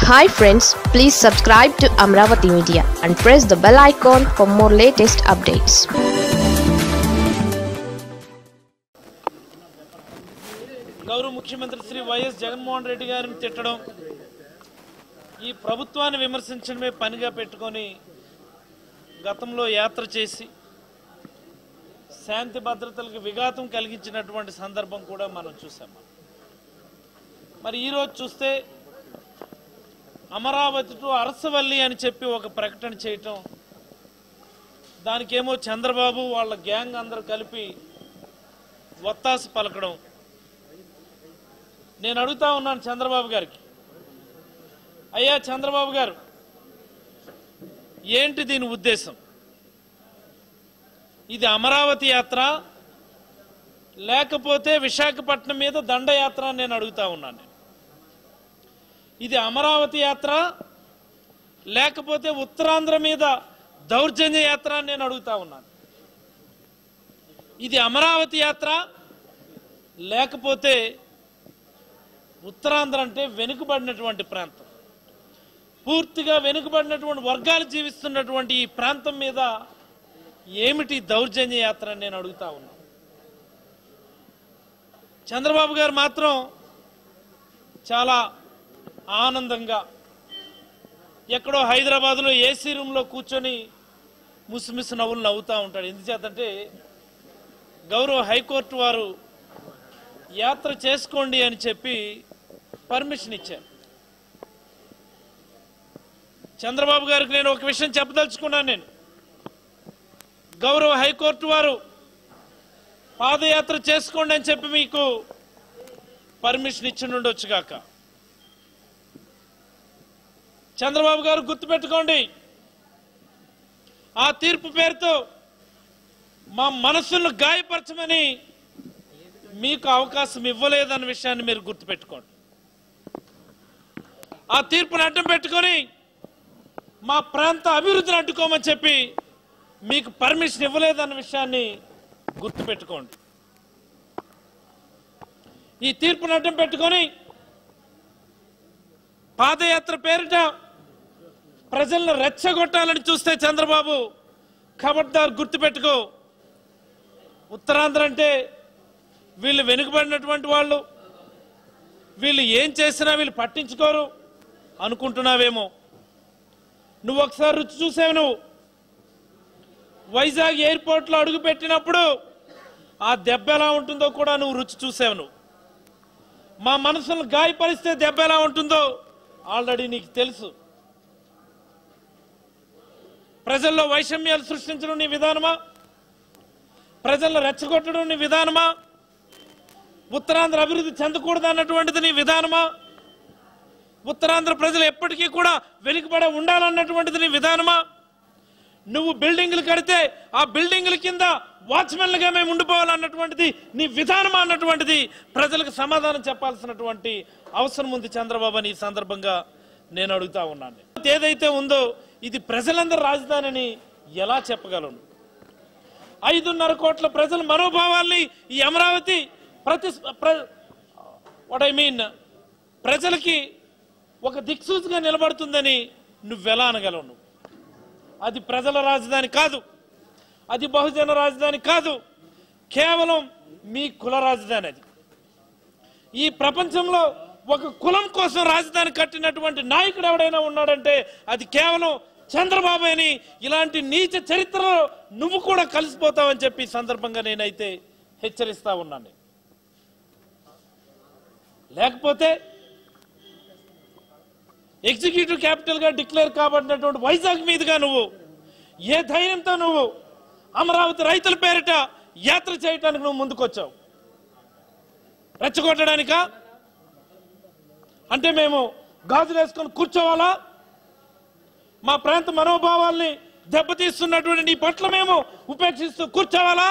hi friends please subscribe to Amaravati media and press the bell icon for more latest updates గౌరవ ముఖ్యమంత్రి Shri YS Jaganmohan Reddy గారిని తిట్టడం ఈ ప్రభుత్వాన్ని విమర్శించడమే పనిగా పెట్టుకొని గతంలో యాత్ర చేసి శాంతి భద్రతలకు విఘాతం కలిగించినటువంటి సందర్భం కూడా మనం చూసాం మరి ఈరోజు చూస్తే అమరావతి టు అరసవల్లి అని చెప్పి ఒక ప్రకటన చేయటం దానికేమో చంద్రబాబు వాళ్ళ గ్యాంగ్ అందరూ కలిపి ఒత్తాసు పలకడం నేను అడుగుతా ఉన్నాను చంద్రబాబు గారికి అయ్యా చంద్రబాబు గారు ఏంటి దీని ఉద్దేశం ఇది అమరావతి యాత్ర లేకపోతే విశాఖపట్నం మీద దండయాత్ర అని నేను అడుగుతా ఉన్నాను ఇది అమరావతి యాత్ర లేకపోతే ఉత్తరాంధ్ర మీద దౌర్జన్య యాత్ర అని నేను అడుగుతా ఉన్నాను ఇది అమరావతి యాత్ర లేకపోతే ఉత్తరాంధ్ర అంటే వెనుకబడినటువంటి ప్రాంతం పూర్తిగా వెనుకబడినటువంటి వర్గాలు జీవిస్తున్నటువంటి ఈ ప్రాంతం మీద ఏమిటి దౌర్జన్య యాత్ర అని నేను అడుగుతా ఉన్నా చంద్రబాబు గారు మాత్రం చాలా ఆనందంగా ఎక్కడో హైదరాబాద్లో ఏసీ రూమ్లో కూర్చొని ముసిమిసి నవ్వులు నవ్వుతూ ఉంటాడు ఎందుచేతంటే గౌరవ హైకోర్టు వారు యాత్ర చేసుకోండి అని చెప్పి పర్మిషన్ ఇచ్చారు చంద్రబాబు గారికి నేను ఒక విషయం చెప్పదలుచుకున్నాను నేను గౌరవ హైకోర్టు వారు పాదయాత్ర చేసుకోండి అని చెప్పి మీకు పర్మిషన్ ఇచ్చి ఉండొచ్చు కాక చంద్రబాబు గారు గుర్తుపెట్టుకోండి ఆ తీర్పు పేరుతో మా మనసులను గాయపరచమని మీకు అవకాశం ఇవ్వలేదన్న విషయాన్ని మీరు గుర్తుపెట్టుకోండి ఆ తీర్పును అడ్డం పెట్టుకొని మా ప్రాంత అభివృద్ధిని అడ్డుకోమని చెప్పి మీకు పర్మిషన్ ఇవ్వలేదన్న విషయాన్ని గుర్తుపెట్టుకోండి ఈ తీర్పును అడ్డం పెట్టుకొని పాదయాత్ర పేరిట ప్రజలను రెచ్చగొట్టాలని చూస్తే చంద్రబాబు ఖబర్దార్ గుర్తుపెట్టుకో ఉత్తరాంధ్ర అంటే వీళ్ళు వెనుకబడినటువంటి వాళ్ళు వీళ్ళు ఏం చేసినా వీళ్ళు పట్టించుకోరు అనుకుంటున్నావేమో నువ్వు ఒకసారి రుచి చూసావు నువ్వు వైజాగ్ ఎయిర్పోర్ట్లో అడుగు పెట్టినప్పుడు ఆ దెబ్బ ఎలా ఉంటుందో కూడా నువ్వు రుచి చూసావు నువ్వు మా మనసును గాయపరిస్తే దెబ్బ ఎలా ఉంటుందో ఆల్రెడీ నీకు తెలుసు ప్రజల్లో వైషమ్యాలు సృష్టించడం నీ విధానమా ప్రజలను రెచ్చగొట్టడం నీ విధానమా ఉత్తరాంధ్ర అభివృద్ధి చెందకూడదు అన్నటువంటిది నీ విధానమా ఉత్తరాంధ్ర ప్రజలు ఎప్పటికీ కూడా వెనుకబడే ఉండాలన్నటువంటిది నీ విధానమా నువ్వు బిల్డింగ్లు కడితే ఆ బిల్డింగ్ల కింద వాచ్మెన్లుగా మేము ఉండిపోవాలన్నటువంటిది నీ విధానమా అన్నటువంటిది ప్రజలకు సమాధానం చెప్పాల్సినటువంటి అవసరం ఉంది చంద్రబాబు అని ఈ సందర్భంగా నేను అడుగుతా ఉన్నాను ఏదైతే ఉందో ఇది ప్రజలందరి రాజధాని అని ఎలా చెప్పగలను ఐదున్నర కోట్ల ప్రజల మనోభావాల్ని ఈ అమరావతి ప్రతి వాట్ ఐ మీన్ ప్రజలకి ఒక దిక్సూచిగా నిలబడుతుందని నువ్వెలా అనగలవు నువ్వు అది ప్రజల రాజధాని కాదు అది బహుజన రాజధాని కాదు కేవలం మీ కుల రాజధాని అది ఈ ప్రపంచంలో ఒక కులం కోసం రాజధాని కట్టినటువంటి నాయకుడు ఎవడైనా ఉన్నాడంటే అది కేవలం చంద్రబాబు అని ఇలాంటి నీచ చరిత్రలో నువ్వు కూడా కలిసిపోతావని చెప్పి ఈ సందర్భంగా నేనైతే హెచ్చరిస్తా ఉన్నాను లేకపోతే ఎగ్జిక్యూటివ్ క్యాపిటల్ గా డిక్లేర్ కాబడినటువంటి వైజాగ్ మీదుగా నువ్వు ఏ ధైర్యంతో నువ్వు అమరావతి రైతుల పేరిట యాత్ర చేయటానికి నువ్వు ముందుకొచ్చావు రెచ్చగొట్టడానికా అంటే మేము గాజులు వేసుకొని కూర్చోవాలా మా ప్రాంత మనోభావాల్ని దెబ్బతీస్తున్నటువంటి నీ పట్ల మేము ఉపేక్షిస్తూ కూర్చోవాలా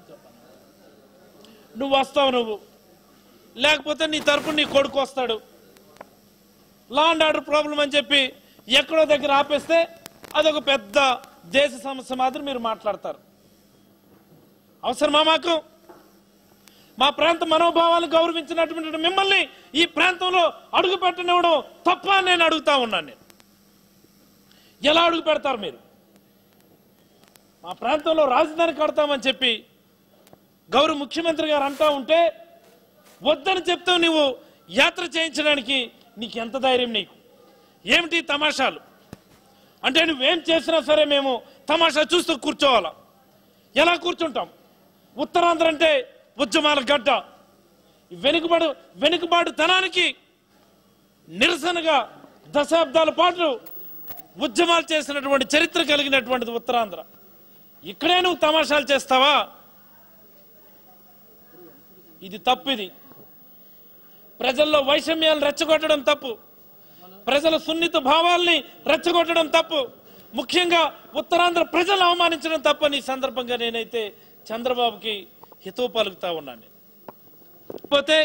నువ్వు వస్తావు నువ్వు లేకపోతే నీ తరపున నీ కొడుకు వస్తాడు లా అండ్ ఆర్డర్ ప్రాబ్లం అని చెప్పి ఎక్కడో దగ్గర ఆపేస్తే అదొక పెద్ద దేశ సమస్య మాదిరి మీరు మాట్లాడతారు అవసరమా మాకు మా ప్రాంత మనోభావాలను గౌరవించినటువంటి మిమ్మల్ని ఈ ప్రాంతంలో అడుగు పెట్టనివ్వడం తప్ప అని నేను అడుగుతా ఉన్నాను నేను ఎలా అడుగు పెడతారు మీరు మా ప్రాంతంలో రాజధాని కడతామని చెప్పి గౌరవ ముఖ్యమంత్రి గారు అంటా ఉంటే వద్దని చెప్తావు నువ్వు యాత్ర చేయించడానికి నీకు ఎంత ధైర్యం నీకు ఏమిటి ఈ తమాషాలు అంటే నువ్వేం చేసినా సరే మేము తమాషా చూస్తూ కూర్చోవాలా ఎలా కూర్చుంటాం ఉత్తరాంధ్ర అంటే ఉద్యమాల గడ్డ ఈ వెనుకబడు వెనుకబాటుతనానికి నిరసనగా దశాబ్దాల పాటు ఉద్యమాలు చేసినటువంటి చరిత్ర కలిగినటువంటిది ఉత్తరాంధ్ర ఇక్కడే నువ్వు తమాషాలు చేస్తావా ఇది తప్పు ఇది ప్రజల్లో వైషమ్యాలు రెచ్చగొట్టడం తప్పు ప్రజల సున్నిత భావాల్ని రెచ్చగొట్టడం తప్పు ముఖ్యంగా ఉత్తరాంధ్ర ప్రజలు అవమానించడం తప్పని ఈ సందర్భంగా నేనైతే చంద్రబాబుకి హితవు పలుకుతా ఉన్నాను పోతే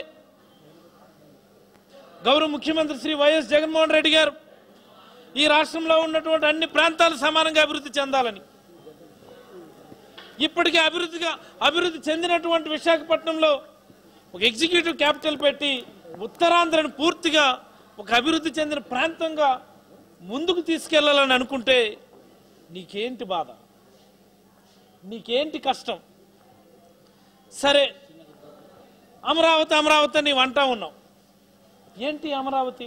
గౌరవ ముఖ్యమంత్రి శ్రీ వైఎస్ జగన్మోహన్ రెడ్డి గారు ఈ రాష్ట్రంలో ఉన్నటువంటి అన్ని ప్రాంతాలు సమానంగా అభివృద్ధి చెందాలని ఇప్పటికే అభివృద్ధిగా అభివృద్ధి చెందినటువంటి విశాఖపట్నంలో ఒక ఎగ్జిక్యూటివ్ క్యాపిటల్ పెట్టి ఉత్తరాంధ్రను పూర్తిగా ఒక అభివృద్ధి చెందిన ప్రాంతంగా ముందుకు తీసుకెళ్లాలని అనుకుంటే నీకేంటి బాధ నీకేంటి కష్టం సరే అమరావతి అమరావతి అని నీవు అంటా ఉన్నావు ఏంటి అమరావతి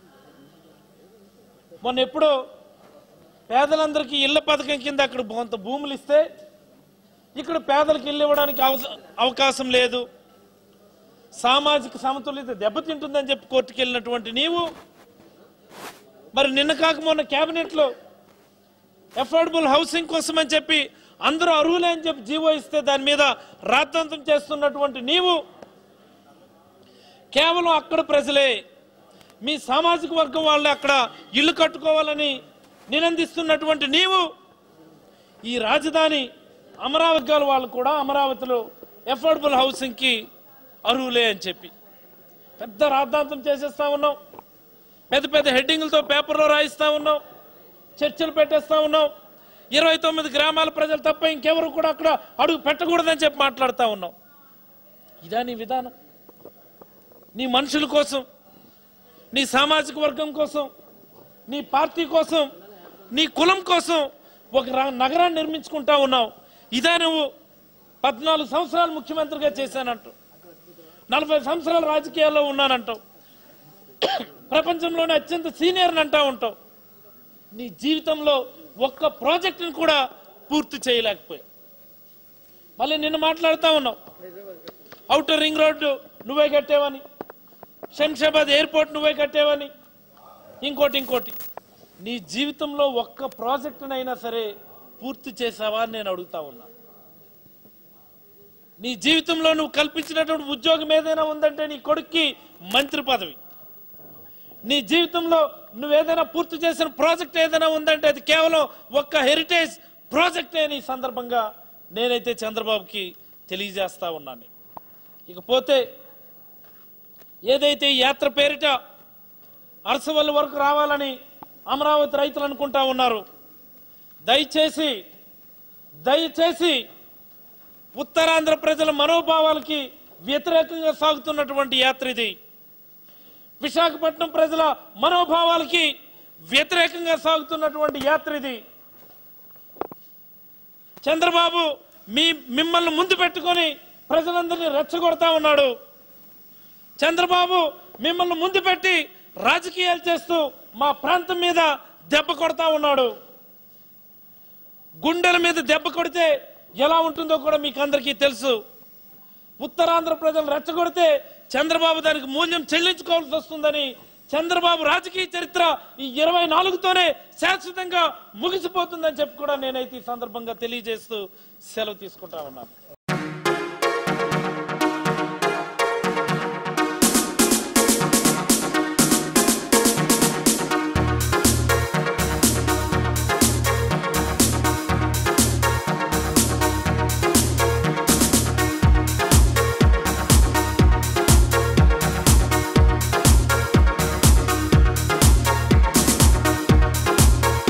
మొన్న ఎప్పుడో పేదలందరికీ ఇళ్ల పథకం కింద అక్కడ కొంత భూములు ఇస్తే ఇక్కడ పేదలకు ఇల్లు ఇవ్వడానికి అవస- అవకాశం లేదు సామాజిక సమతుల్యత దెబ్బతింటుందని చెప్పి కోర్టుకు వెళ్ళినటువంటి నీవు మరి నిన్న కాక మొన్న కేబినెట్లో అఫోర్డబుల్ హౌసింగ్ కోసం అని చెప్పి అందరూ అర్హులే అని చెప్పి జీవో ఇస్తే దాని మీద రాద్ధాంతం చేస్తున్నటువంటి నీవు కేవలం అక్కడ ప్రజలే మీ సామాజిక వర్గం వాళ్ళే అక్కడ ఇల్లు కట్టుకోవాలని నినందిస్తున్నటువంటి నీవు ఈ రాజధాని అమరావతి వాళ్ళు కూడా అమరావతిలో అఫోర్డబుల్ హౌసింగ్కి అర్హులే అని చెప్పి పెద్ద రాద్ధాంతం చేసేస్తా ఉన్నాం పెద్ద పెద్ద హెడ్డింగ్లతో పేపర్లో రాయిస్తా ఉన్నాం చర్చలు పెట్టేస్తా ఉన్నాం ఇరవై తొమ్మిది గ్రామాల ప్రజలు తప్ప ఇంకెవరు కూడా అక్కడ అడుగు పెట్టకూడదని చెప్పి మాట్లాడుతూ ఉన్నాం ఇదా నీ విధానం నీ మనుషుల కోసం నీ సామాజిక వర్గం కోసం నీ పార్టీ కోసం నీ కులం కోసం ఒక రా- నగరాన్ని నిర్మించుకుంటా ఉన్నావు ఇదా నువ్వు పద్నాలుగు సంవత్సరాలు ముఖ్యమంత్రిగా చేశానంటూ నలభై సంవత్సరాలు రాజకీయాల్లో ఉన్నానంటావు ప్రపంచంలోనే అత్యంత సీనియర్ అంటా ఉంటావు నీ జీవితంలో ఒక్క ప్రాజెక్టును కూడా పూర్తి చేయలేకపోయావు మళ్ళీ నిన్ను మాట్లాడుతూ ఉన్నావు అవుటర్ రింగ్ రోడ్డు నువ్వే కట్టేవని శంషాబాద్ ఎయిర్పోర్ట్ నువ్వే కట్టేవని ఇంకోటి ఇంకోటి నీ జీవితంలో ఒక్క ప్రాజెక్టునైనా సరే పూర్తి చేసావా అని నేను అడుగుతా ఉన్నా నీ జీవితంలో నువ్వు కల్పించినటువంటి ఉద్యోగం ఏదైనా ఉందంటే నీ కొడుక్కి మంత్రి పదవి నీ జీవితంలో నువ్వేదైనా పూర్తి చేసిన ప్రాజెక్ట్ ఏదైనా ఉందంటే అది కేవలం ఒక్క హెరిటేజ్ ప్రాజెక్టే అని ఈ సందర్భంగా నేనైతే చంద్రబాబుకి తెలియజేస్తా ఉన్నాను ఇకపోతే ఏదైతే ఈ యాత్ర పేరిట అరసవల్లి వరకు రావాలని అమరావతి రైతులు అనుకుంటా ఉన్నారు దయచేసి దయచేసి ఉత్తరాంధ్ర ప్రజల మనోభావాలకి వ్యతిరేకంగా సాగుతున్నటువంటి యాత్ర ఇది విశాఖపట్నం ప్రజల మనోభావాలకి వ్యతిరేకంగా సాగుతున్నటువంటి యాత్ర ఇది చంద్రబాబు మీ మిమ్మల్ని ముందు పెట్టుకొని ప్రజలందరినీ రెచ్చగొడతా ఉన్నాడు చంద్రబాబు మిమ్మల్ని ముందు పెట్టి రాజకీయాలు చేస్తూ మా ప్రాంతం మీద దెబ్బ కొడతా ఉన్నాడు గుండెల మీద దెబ్బ కొడితే ఎలా ఉంటుందో కూడా మీకు అందరికీ తెలుసు ఉత్తరాంధ్ర ప్రజలు రెచ్చగొడితే చంద్రబాబు దానికి మూల్యం చెల్లించుకోవాల్సి వస్తుందని చంద్రబాబు రాజకీయ చరిత్ర ఈ ఇరవై నాలుగుతోనే శాశ్వతంగా ముగిసిపోతుందని చెప్పి కూడా నేనైతే ఈ సందర్భంగా తెలియజేస్తూ సెలవు తీసుకుంటా ఉన్నాను